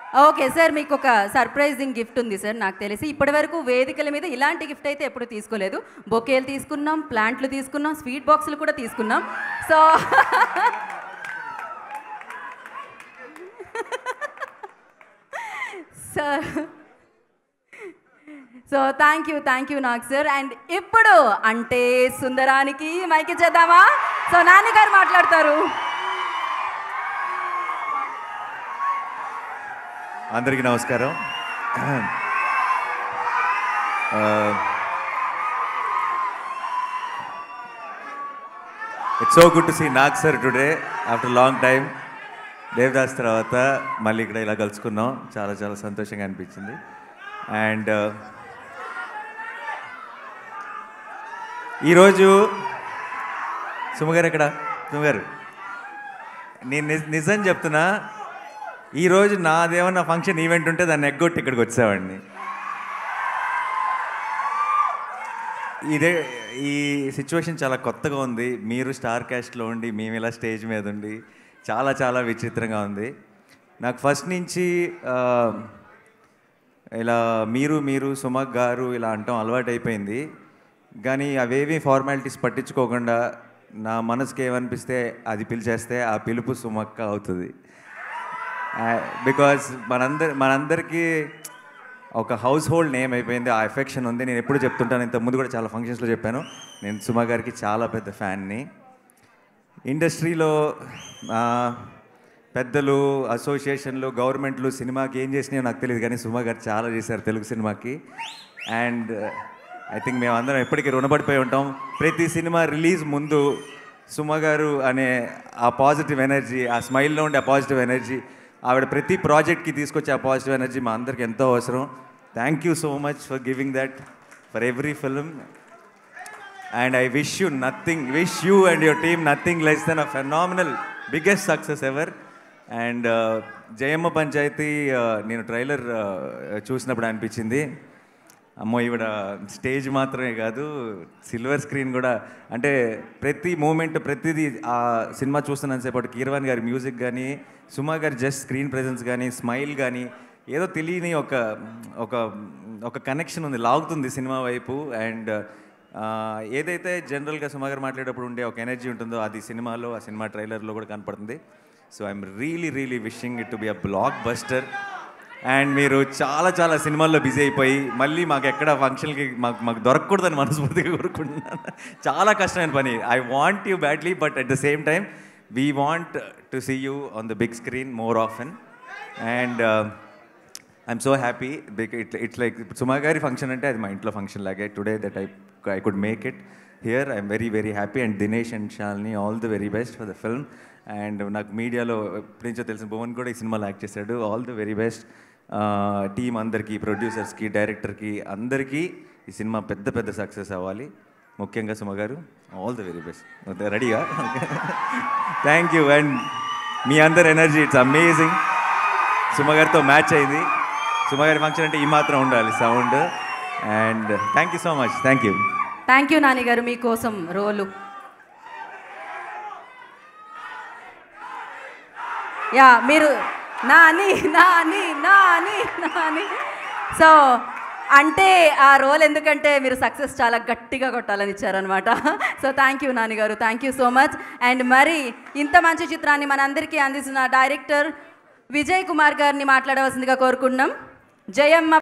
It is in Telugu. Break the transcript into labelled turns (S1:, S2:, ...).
S1: ఓకే సార్ మీకు ఒక సర్ప్రైజింగ్ గిఫ్ట్ ఉంది సార్ నాకు తెలిసి ఇప్పటివరకు వేదికల మీద ఇలాంటి గిఫ్ట్ అయితే ఎప్పుడు తీసుకోలేదు బొకేలు తీసుకున్నాం ప్లాంట్లు తీసుకున్నాం స్వీట్ బాక్సులు కూడా తీసుకున్నాం so sir so thank you thank you Nag sir and ఇప్పుడు అంటే సుందరానికి మైకి చేద్దామా సో నాన్నగారు మాట్లాడతారు
S2: అందరికీ నమస్కారం it's so good to see Nag sir today after long time Devadas తర్వాత మళ్ళీ ఇక్కడ ఇలా కలుసుకున్నాం చాలా చాలా సంతోషంగా అనిపించింది అండ్ ఈరోజు సుమగారు ఎక్కడ సుమగారు నేను నిజ- నిజం చెప్తున్నా ఈరోజు నాదేమన్నా ఫంక్షన్ ఈవెంట్ ఉంటే దాన్ని ఎగ్గొట్టి ఇక్కడికి వచ్చేవాడిని ఇదే ఈ సిచ్యువేషన్ చాలా కొత్తగా ఉంది మీరు స్టార్ క్యాస్ట్లో ఉండి మేము ఇలా స్టేజ్ మీద ఉండి చాలా చాలా విచిత్రంగా ఉంది నాకు ఫస్ట్ నుంచి ఆ, ఇలా మీరు మీరు సుమక్ గారు ఇలా అంటాం అలవాటు అయిపోయింది కానీ అవేవి ఫార్మాలిటీస్ పట్టించుకోకుండా నా మనసుకి ఏమనిపిస్తే అది పిలిచేస్తే ఆ పిలుపు సుమక్క అవుతుంది బికాజ్ మనందరి మనందరికీ ఒక హౌస్ హోల్డ్ నేమ్ అయిపోయింది ఆ ఎఫెక్షన్ ఉంది నేను ఎప్పుడు చెప్తుంటాను ఇంత ముందు కూడా చాలా ఫంక్షన్స్లో చెప్పాను నేను సుమా గారికి చాలా పెద్ద ఫ్యాన్ని ఇండస్ట్రీలో ఆ, పెద్దలు అసోసియేషన్లు గవర్నమెంట్లు సినిమాకి ఏం చేసినాయో నాకు తెలియదు కానీ సుమా గారు చాలా చేశారు తెలుగు సినిమాకి అండ్ ఐ థింక్ మేము అందరం ఎప్పటికీ రుణపడిపోయి ఉంటాం ప్రతి సినిమా రిలీజ్ ముందు సుమ గారు అనే ఆ పాజిటివ్ ఎనర్జీ ఆ స్మైల్లో ఉండే ఆ పాజిటివ్ ఎనర్జీ ఆవిడ ప్రతి ప్రాజెక్ట్కి తీసుకొచ్చే ఆ పాజిటివ్ ఎనర్జీ మా అందరికి ఎంతో అవసరం thank you so much for giving that for every film and I wish you nothing wish you and your team nothing less than a phenomenal biggest success ever and Jayamma Panchayathi uh, నేను ట్రైలర్ చూసినప్పుడు అనిపించింది అమ్మో ఈవిడ స్టేజ్ మాత్రమే కాదు సిల్వర్ స్క్రీన్ కూడా అంటే ప్రతి మూమెంట్ ప్రతిదీ ఆ సినిమా చూస్తున్నంతసేపటి కీర్వాన్ గారి మ్యూజిక్ కానీ సుమా గారి జస్ట్ స్క్రీన్ ప్రెజెన్స్ కానీ స్మైల్ కానీ ఏదో తెలియని ఒక ఒక ఒక కనెక్షన్ ఉంది లాగుతుంది సినిమా వైపు అండ్ ఏదైతే జనరల్గా సుమా గారు మాట్లాడేటప్పుడు ఉండే ఒక ఎనర్జీ ఉంటుందో అది సినిమాలో ఆ సినిమా ట్రైలర్లో కూడా కనపడుతుంది so I'm really really wishing it to be a blockbuster and మీరు చాలా చాలా సినిమాల్లో బిజీ అయిపోయి మళ్ళీ మాకు ఎక్కడ ఫంక్షన్కి మాకు మాకు దొరకకూడదని మనస్ఫూర్తిగా కోరుకుంటున్నాను చాలా కష్టమైన పని I want you badly but at the same time we want to see you on the big screen more often and I'm so happy it it's like Suma గారి ఫంక్షన్ అంటే అది మా ఇంట్లో ఫంక్షన్ లాగే today that I I could make it here I'm very very happy and Dinesh and Shalini all the very best for the film and నాకు మీడియాలో ఎప్పటి నుంచో తెలిసిన భువన్ కూడా ఈ సినిమాలో యాక్ట్ చేశాడు all the very best team అందరికీ ప్రొడ్యూసర్స్కి డైరెక్టర్కి అందరికీ ఈ సినిమా పెద్ద పెద్ద సక్సెస్ అవ్వాలి ముఖ్యంగా సుమ గారు ఆల్ ది వెరీ బెస్ట్ రెడీగా థ్యాంక్ యూ అండ్ మీ అందరి ఎనర్జీ ఇట్స్ అమేజింగ్ సుమ గారితో మ్యాచ్ అయింది సుమ గారి ఫంక్షన్ అంటే ఈ మాత్రం ఉండాలి sound and thank you so much thank you
S1: thank you Nani గారు మీకోసం రోలు యా మీరు నాని నాని నాని నాని సో అంటే ఆ రోల్ ఎందుకంటే మీరు సక్సెస్ చాలా గట్టిగా కొట్టాలని ఇచ్చారనమాట సో థ్యాంక్ యూ నాని గారు thank you so much and మరి ఇంత మంచి చిత్రాన్ని మనందరికీ అందిస్తున్న డైరెక్టర్ విజయ్ కుమార్ గారిని మాట్లాడవలసిందిగా కోరుకుంటున్నాం జయమ్మ